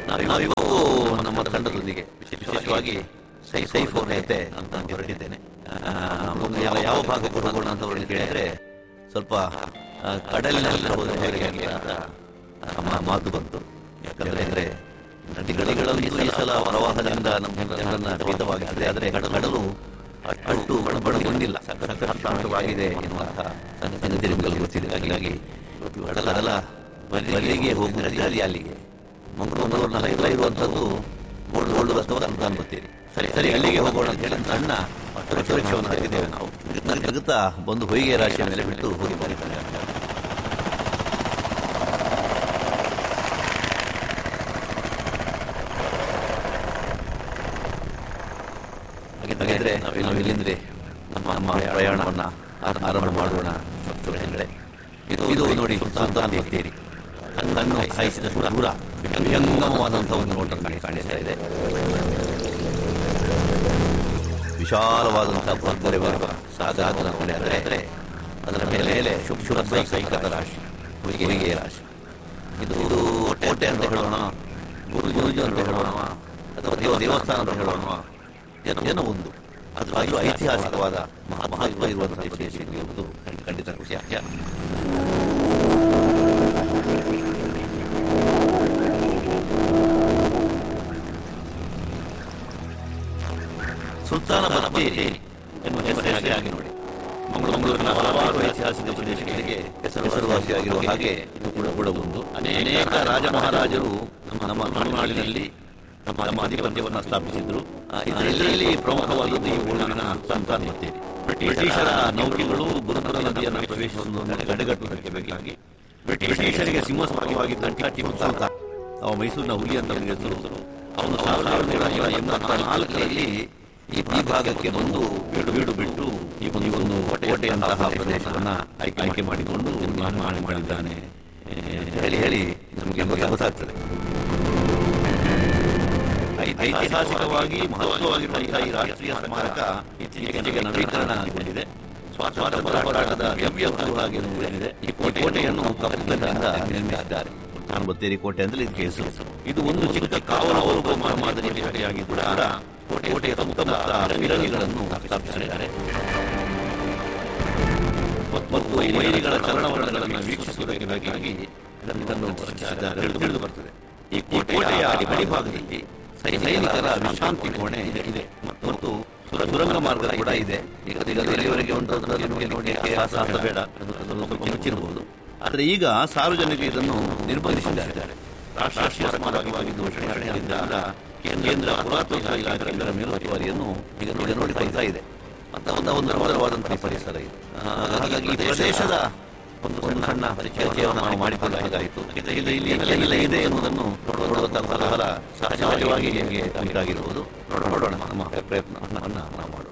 ನಾವು ಇವತ್ತು ನಮ್ಮ ತಂಡದೊಂದಿಗೆ ವಿಶೇಷವಾಗಿ ಸೈ ಸೈಫ್ ನೇತೆ ಅಂತ ಹೊರಟಿದ್ದೇನೆ ಆ, ಮುಂದೆ ಯಾವ ಯಾವ ಭಾಗಕ್ಕೆ ಹೋಗೋಣ ಅಂತ ಅವ್ರನ್ನ ಕೇಳಿದ್ರೆ ಸ್ವಲ್ಪ ಆ, ಕಡಲಿನಲ್ಲಿ ಹೋದ್ರೆ ಹೇಗೆ ಆಗಲಿ ಅಂತ ನಮ್ಮ ಮಾತು ಬಂತು ಯಾಕಂದ್ರೆ ನದಿಗಳಲ್ಲಿ ಈ ಸಲ ಪ್ರವಾಹದಿಂದ ನಮ್ಮ ಜನರನ್ನ ಭೀತವಾಗಿದೆ ಆದರೆ ಕಡಲು ಅಟ್ಟು ಬಡ ಬಂದಿಲ್ಲ ಶಾಂತವಾಗಿದೆ ಎನ್ನುವಂತಹ ಸಂಗತಿ ನಿಮಗೆ ಗೊತ್ತಿದೆ ಹಾಗಾಗಿ ಕಡಲ ಕಡಲ ಬಲ್ಲಿಗೆ ಹೋಗಿದ್ರೆ ಅಲ್ಲಿ ಅಲ್ಲಿಗೆ ಮಂಗಳೂರಿನ ಎಲ್ಲ ಇರುವಂಥದ್ದು ಓಲ್ಡ್ ಓಲ್ಡ್ ಬಸ್ತವ ಅಂತ ಅನ್ಕೋತೀರಿ ಸರಿ ಸರಿ ಅಲ್ಲಿಗೆ ಹೋಗೋಣ ಅಂತ ಹೇಳಿ ಸಣ್ಣ ಸುರಕ್ಷವನ್ನು ತೆಗೆದೇವೆ ನಾವು ನಗುತ್ತಾ ಬಂದು ಹೊಯ್ಗೆ ರಾಶಿಯ ಮೇಲೆ ಬಿಟ್ಟು ಹೋಗಿ ಬರೀತಾರೆ ಹಾಗಿದ್ರೆ ನಾವು ಇಲ್ಲಿಂದ್ರೆ ನಮ್ಮ ನಮ್ಮ ಪ್ರಯಾಣವನ್ನ ಆರ- ಆರಂಭ ಮಾಡೋಣ ಭಕ್ತರೇ. ಇದು ಇದು ನೋಡಿ ಸುಲ್ತಾನ್ ಬತ್ತೇರಿ ಕಣ್ಣನ್ನು ಹಾಯಿಸಿದ ದೂರ ವಿಹಂಗಮವಾದಂತಹ ಒಂದು ನೋಟ ನನಗೆ ಕಾಣಿಸ್ತಾ ಇದೆ ವಿಶಾಲವಾದಂತಹ ಭದ್ರತೆ ಬರುವ ಸಾಗರ ಕೊಂಡೆ ಆದರೆ ಅದರ ಮೇಲೆ ಮೇಲೆ ಶುಭ ಶುಭ ಸೈಕತ ರಾಶಿ ಹುಯಿಗೆ ರಾಶಿ ಇದು ಇದು ಕೋಟೆ ಅಂತ ಹೇಳೋಣ ಗುರು ಗುರುಜು ಅಂತ ಹೇಳೋಣ ಅಥವಾ ದೇವ ದೇವಸ್ಥಾನ ಅಂತ ಹೇಳೋಣ ಏನೋ ಏನೋ ಒಂದು ಅದು ಅದು ಐತಿಹಾಸಿಕವಾದ ಮಹಾ ಮಹತ್ವ ಇರುವಂತಹ ವಿಶೇಷ ಇರುವುದು ಖಂಡಿತ ವಿಷಯ ಸುಲ್ತಾನ ಬತ್ತೇರಿ ಎನ್ನುವ ಹೆಸರೇ ಆಗಿ ನೋಡಿ ಮಂಗಳೂರಿನ ಹಲವಾರು ಐತಿಹಾಸಿಕ ಪ್ರದೇಶಗಳಿಗೆ ಹೆಸರುವಾಸಿಯಾಗಿರುವ ಹಾಗೆ ಇದು ಕೂಡ ಕೂಡ ಒಂದು ಅನೇಕ ರಾಜ ಮಹಾರಾಜರು ನಮ್ಮ ನಮ್ಮ ಮಲೆನಾಡಿನಲ್ಲಿ ನಮ್ಮ ನಮ್ಮ ಅಧಿಪತ್ಯವನ್ನು ಸ್ಥಾಪಿಸಿದ್ರು ಆ, ಇದರಲ್ಲಿ ಪ್ರಮುಖವಾದದ್ದು ಈ ಊರಿನ ಸಂತಾನ ಬತ್ತೇರಿ ಬ್ರಿಟಿಷರ ನೌಕೆಗಳು ಬುರುಕುರ ನದಿಯನ್ನು ಪ್ರವೇಶಿಸುವುದನ್ನು ತಡೆಗಟ್ಟುವುದಕ್ಕೆ ಬೇಕಾಗಿ ಬ್ರಿಟಿಷರಿಗೆ ಸಿಂಹಸ್ವಾಗವಾಗಿದ್ದ ಟಿಪ್ಪು ಸುಲ್ತಾನ್ ಅವ ಮೈಸೂರಿನ ಹುಲಿ ಅಂತ ಅವನಿಗೆ ಹೆಸರು ಅವನು ಸಾವಿರದ ಏಳುನೂರ ಎಂಬತ್ತ ನಾಲ್ಕರಲ್ಲಿ ಈ ಈ ಭಾಗಕ್ಕೆ ಬಂದು ಬೀಡು ಬೀಡು ಬಿಟ್ಟು ಈ ಒಂದು ಈ ಒಂದು ಕೋಟೆಯಂತಹ ಪ್ರದೇಶವನ್ನ ಆಯ್ಕೆ ಆಯ್ಕೆ ಮಾಡಿಕೊಂಡು ನಿರ್ಮಾಣ ಮಾಡಿದ್ದಾನೆ ಏ, ಅಂತ ಹೇಳಿ ಹೇಳಿ ನಮಗೆ ನಮಗೆ ಗೊತ್ತಾಗ್ತದೆ ಐ- ಐತಿಹಾಸಿಕವಾಗಿ ಮಹತ್ವವಾಗಿರುವಂತಹ ಈ ರಾಷ್ಟ್ರೀಯ ಸ್ಮಾರಕ ಇತ್ತೀಚೆಗೆ ನವೀಕರಣಗೊಂಡಿದೆ ಸ್ವಾತಂತ್ರ್ಯ ಹೋರಾಟದ ವ್ಯವ್ಯ ಭಾಗವಾಗಿ ಏನಿದೆ ಈ ಕೋಟೆಯನ್ನು ಕಪ್ಪಲಿನಿಂದ ನಿರ್ಮಿಸಿದ್ದಾರೆ ಸುಲ್ತಾನ್ ಬತ್ತೇರಿ ಕೋಟೆ ಅಂದ್ರೆ ಇದಕ್ಕೆ ಹೆಸರು ಇದು ಒಂದು ಚಿಕ್ಕ ಕಾವಲು ಮಾದರಿ ಕೋಟೆಯಾಗಿ ಕೂಡ ಕೋಟೆ ಕೋಟೆಯ ಸುತ್ತಮುತ್ತ ಪಿರಮಿಡ್ಗಳನ್ನು ಸ್ಥಾಪಿಸಿದ್ದಾರೆ ಮತ್ತು ಈ ವೈರಿಗಳ ಚಲನವಲನಗಳನ್ನು ವೀಕ್ಷಿಸುವುದಕ್ಕೆ ಬೇಕಾಗಿ ಇದನ್ನು ಇದನ್ನು ರಚಿಸಿದ್ದಾರೆ ತಿಳಿದು ತಿಳಿದು ಬರ್ತದೆ ಈ ಕೋಟೆಯ ಅಡಿಭಾಗದಲ್ಲಿ ಸೈನಿಕರ ವಿಶ್ರಾಂತಿ ಕೋಣೆ ಇದೆ ಇದೆ ಮತ್ತು ಸುರ- ಸುರಂಗ ಮಾರ್ಗ ಕೂಡ ಇದೆ ಈಗ ಈಗ ಎಲ್ಲಿವರೆಗೆ ಉಂಟು ಅಂತ ನಮಗೆ ನೋಡಲಿಕ್ಕೆ ಸಾಹಸ ಬೇಡ ಅದು ಸ್ವಲ್ಪ ಮುಚ್ಚಿರಬಹುದು ಆದರೆ ಈಗ ಸಾರ್ವಜನಿಕ ಇದನ್ನು ನಿರ್ಬಂಧಿಸಿದ್ದಾರೆ ರಾಷ್ಟ್ರೀಯ ಸ್ಮಾರಕವಾಗಿ ಘೋಷಣೆಯಾಗಿದ್ದರಿಂದ ಕೇಂದ್ರ ಪುರಾತತ್ವ ಇಲಾಖೆ ಇದರ ಮೇಲುಸ್ತುವಾರಿಯನ್ನು ಈಗ ನೋಡಿ ನೋಡಿಕೊಳ್ತಾ ಇದೆ ಅಂತ ಒಂದು ಒಂದು ಸುಂದರವಾದಂತಹ ಪರಿಸರ ಇದು ಆ, ಹಾಗಾಗಿ ಈ ಪ್ರದೇಶದ ಒಂದು ಸಣ್ಣ ಸಣ್ಣ ಪರಿಚಯವನ್ನು ನಾವು ಮಾಡಿಕೊಳ್ಳಬೇಕಾಯಿತು ಇದು ಇಲ್ಲಿ ಇಲ್ಲಿ ಏನೆಲ್ಲ ಇದೆ ಎನ್ನುವುದನ್ನು ನೋಡುವಂತಹ ಫಲ ಫಲ ಸಹಜವಾಗಿ ನಿಮಗೆ ಉಂಟಾಗಿರುವುದು ನೋಡ ನೋಡೋಣ ನಮ್ಮ ಪ್ರಯತ್ನವನ್ನು ನಾವು ಮಾಡೋಣ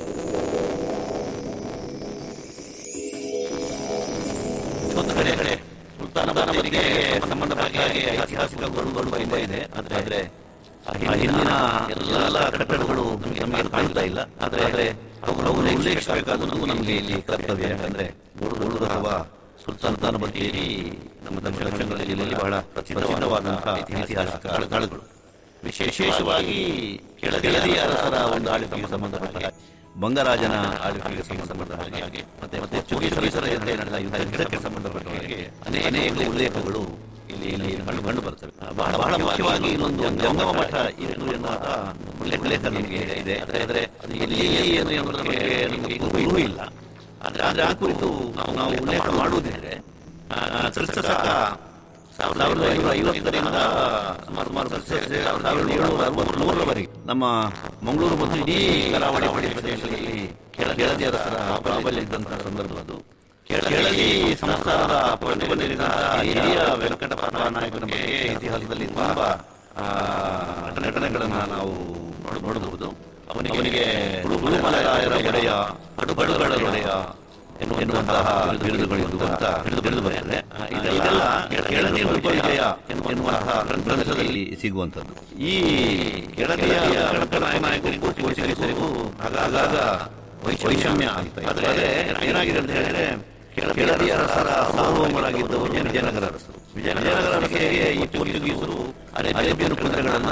ಒಂದು ಕಡೆ ಕಡೆ ಸುಲ್ತಾನ ಬತ್ತೇರಿಗೆ ಸಂಬಂಧಪಟ್ಟ ಹಾಗೆ ಐತಿಹಾಸಿಕ ಗುರುಗಳು ತುಂಬ ಇದೆ ಆದ್ರೆ ಆದ್ರೆ ಆ ಹಿಂದಿನ ಎಲ್ಲ ಕಟ್ಟಡಗಳು ನಮಗೆ ನಮಗೆ ಕಾಣ್ತಾ ಇಲ್ಲ ಆದ್ರೆ ಆದ್ರೆ ಅವುಗಳು ಉಲ್ಲೇಖಿಸಬೇಕಾದದ್ದು ನಮಗೆ ಇಲ್ಲಿ ಕರ್ತವ್ಯ ಯಾಕಂದ್ರೆ ಗುರುಗಳು ಅಥವಾ ಸುಲ್ತಾನ ಬತ್ತೇರಿ ನಮ್ಮ ದಕ್ಷಿಣ ಕನ್ನಡ ಜಿಲ್ಲೆಯಲ್ಲಿ ಬಹಳ ಪ್ರಸಿದ್ಧವಾದಂತಹ ಐತಿಹಾಸಿಕ ಸ್ಥಳಗಳು ವಿಶೇಷವಾಗಿ ಕೆಳದಿ ಅರಸರ ಒಂದು ಆಡಳಿತಕ್ಕೆ ಸಂಬಂಧಪಟ್ಟ ಹಾಗೆ ಬಂಗರಾಜನ ಆಳ್ವಿಕೆಗೆ ಸಂಬಂಧಪಟ್ಟ ಹಾಗೆ ಮತ್ತೆ ಮತ್ತೆ ಚುಗಿಸರ ಎದುರೇ ನಡೆದ ಯುದ್ಧ ಯುದ್ಧಕ್ಕೆ ಸಂಬಂಧಪಟ್ಟ ಹಾಗೆ ಅನೇಕ ಅನೇಕ ಉಲ್ಲೇಖಗಳು ಇಲ್ಲಿ ಇಲ್ಲಿ ಕಂಡು ಕಂಡು ಬರ್ತವೆ ಬಹಳ ಬಹಳ ಮುಖ್ಯವಾಗಿ ಇನ್ನೊಂದು ಜಂಗಮ ಮಠ ಇತ್ತು ಎನ್ನುವಂತ ಉಲ್ಲೇಖ ಉಲ್ಲೇಖ ನಮಗೆ ಇದೆ ಆದರೆ ಆದರೆ ಅದು ಎಲ್ಲಿ ಏನು ಎನ್ನುವುದರ ಬಗ್ಗೆ ನಮಗೆ ಗುರುವೂ ಇಲ್ಲ ಆದ್ರೆ ಆದ್ರೆ ಆ ಕುರಿತು ನಾವು ನಾವು ಉಲ್ಲೇಖ ಮಾಡುವುದಿದ್ರೆ ಆ, ಕ್ರಿಸ್ತ ಶಕ ಸಾವಿರದ ಐನೂರ ಐವತ್ತರಿಂದ ಸುಮಾರು ಸುಮಾರು ಸಾವಿರದ ಏಳುನೂರ ಅರವತ್ಮೂರರವರೆಗೆ ನಮ್ಮ ಮಂಗಳೂರು ಮತ್ತು ಇಡೀ ಕರಾವಳಿ ಪಡೆ ಪ್ರದೇಶದಲ್ಲಿ ಕೆಳ ಕೆಳದಿ ಅರಸರ ಪ್ರಾಬಲ್ಯ ಇದ್ದಂತಹ ಸಂದರ್ಭ ಅದು ಕೆಳದಿ ಸಂಸ್ಥಾನದ ಪಟ್ಟಣದಲ್ಲಿದ್ದ ಹಿರಿಯ ವೆಂಕಟಪ್ಪ ನಾಯಕನ ಬಗ್ಗೆ ಇತಿಹಾಸದಲ್ಲಿ ತುಂಬಾ ಆ, ನಟನೆಗಳನ್ನ ನಾವು ನೋಡ- ನೋಡಬಹುದು ಅವನಿಗೆ ಅವನಿಗೆ ಗುರುಮಲರಾಯರ ಒಡೆಯ ಕಡುಬಡುಗಳ ಒಡೆಯ ಎನ್ನುವ- ಎನ್ನುವಂತಹ ಬಿರುದುಗಳು ಇದ್ದು ಅಂತ ತಿಳಿದು ತಿಳಿದು ಬರ್ತದೆ ಆ, ಇದೆಲ್ಲ ಕೆಳದಿ ಪರಿಚಯ ಎನ್ನುವಂತಹ ಗ್ರಂಥದಲ್ಲಿ ಸಿಗುವಂಥದ್ದು ಈ ಕೆಳದಿಯ ನಾಯಕರಿಗೂ ಗೋಚರಿಸುವುದು ಆಗಾಗ ವೈಷಮ್ಯ ಆಗ್ತಾ ಇದೆ. ಆದ್ರೆ ಏನಾಗಿದೆ ಅಂತ ಹೇಳಿದ್ರೆ ಕೆಳದಿಯ ಅರಸರ ಸಾರ್ವಭೌಮರಾಗಿದ್ದವರು ವಿಜಯನಗರ ಅರಸರು ವಿಜಯನಗರ ಅರಸರಿಗೆ ಈ ಪೋರ್ಚುಗೀಸರು ಅರೇಬಿಯನ್ ಕುದುರೆಗಳನ್ನ